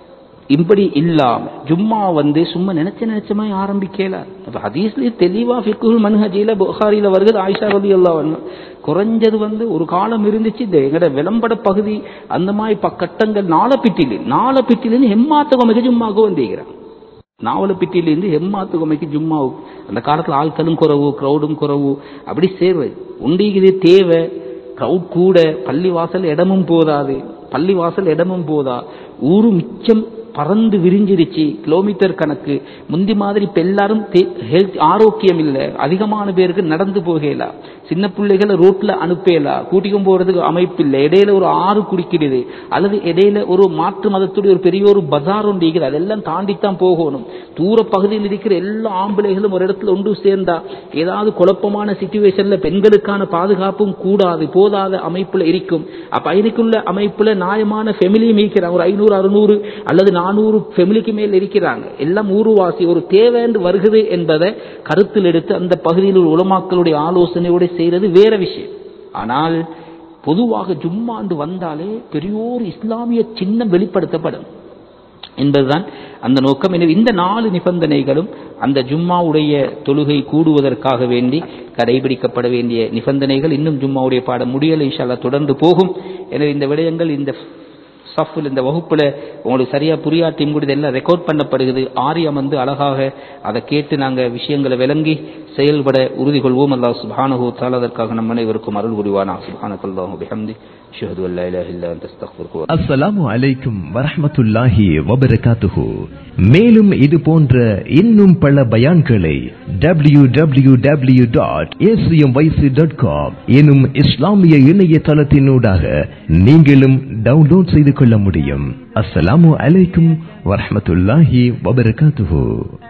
இப்படி இல்லாம ஜும்மா வந்து சும்மா நினைச்ச நினைச்ச மாதிரி ஆரம்பிக்கல அப்ப ஹதீஸ்லயே தெளிவா ஃபிக்குல் மன்ஹஜில புகாரில வருகிறது ஆயிஷா ரதி குறைஞ்சது வந்து ஒரு காலம் இருந்துச்சு இந்த எங்கட விளம்பட பகுதி அந்த மாதிரி ப- கட்டங்கள் நாலப்பிட்டில நாலப்பிட்டிலேருந்து எம்மாத்தகமைக்கு ஜும்மாவுக்கு வந்திருக்கிறான் நாவலப்பிட்டியிலேருந்து எம்மாத்துகமைக்கு ஜும்மாவுக்கு அந்த காலத்துல ஆட்களும் குறவு க்ரௌடும் குறவு அப்படி சேர்வை உண்டிக்கு தேவை க்ரௌட் கூட பள்ளி வாசல் இடமும் போதாது பள்ளி வாசல் இடமும் போதா ஊரு மிச்சம் பறந்து விரிஞ்சிருச்சு கிலோமீட்டர் கணக்கு முந்தி மாதிரி இப்ப எல்லாரும் ஹெல்த் ஆரோக்கியம் இல்லை அதிகமான பேருக்கு நடந்து போகலாம் சின்ன பிள்ளைகளை ரோட்ல அனுப்பலாம் கூட்டிக்கும் போறதுக்கு அமைப்பு இல்லை இடையில ஒரு ஆறு குடிக்கிறது அல்லது இடையில ஒரு மாற்று மதத்துடைய ஒரு பெரிய ஒரு பஜார் ஒன்று இருக்கிறது அதெல்லாம் தாண்டித்தான் போகணும் தூர பகுதியில் இருக்கிற எல்லா ஆம்பளைகளும் ஒரு இடத்துல ஒன்று சேர்ந்தா ஏதாவது குழப்பமான சுச்சுவேஷன்ல பெண்களுக்கான பாதுகாப்பும் கூடாது போதாத அமைப்புல இருக்கும் அப்ப இதுக்குள்ள அமைப்புல நியாயமான ஃபெமிலியும் இருக்கிறாங்க ஒரு ஐநூறு அறுநூறு அல்லது நானூறு ஃபெமிலிக்கு மேல் இருக்கிறாங்க எல்லாம் ஊருவாசி ஒரு தேவைன்னு வருகிறது என்பதை கருத்தில் எடுத்து அந்த பகுதியில் உள்ள உலமாக்களுடைய ஆலோசனையோடு செய்யறது வேற விஷயம் ஆனால் பொதுவாக ஜும்மாண்டு வந்தாலே பெரியோர் இஸ்லாமிய சின்னம் வெளிப்படுத்தப்படும் என்பதுதான் அந்த நோக்கம் எனவே இந்த நாலு நிபந்தனைகளும் அந்த ஜும்மாவுடைய தொழுகை கூடுவதற்காக வேண்டி கடைபிடிக்கப்பட வேண்டிய நிபந்தனைகள் இன்னும் ஜும்மாவுடைய பாடம் முடியலை இன்ஷால்லா தொடர்ந்து போகும் எனவே இந்த விடயங்கள் இந்த சஃபில் இந்த வகுப்புல உங்களுக்கு சரியா புரியாட்டியும் கூட இதெல்லாம் ரெக்கார்ட் பண்ணப்படுகிறது ஆரியம் வந்து அழகாக அதை கேட்டு நாங்க விஷயங்களை விளங்கி செயல்பட உறுதி கொள்வோம் அல்லாஹ் சுப்ஹானஹு தஆலா அதற்காக நம் அனைவருக்கும் அருள் புரிவானா சுப்ஹானக்கல்லாஹு பிஹம்தி அஷ்ஹது அல்லா இலாஹா இல்லா அன்த அஸ்தக்ஃபிருக்க வ அஸ்ஸலாமு அலைக்கும் வரஹ்மத்துல்லாஹி வபரகாத்துஹு மேலும் இது போன்ற இன்னும் பல பயான்களை W W W dot dot com எனும் இஸ்லாமிய இணையதளத்தினூடாக நீங்களும் டவுன்லோட் செய்து கொள்ள முடியும் அஸ்ஸலாமு அலைக்கும் வரஹ்மத்துல்லாஹி வபரகாத்துஹு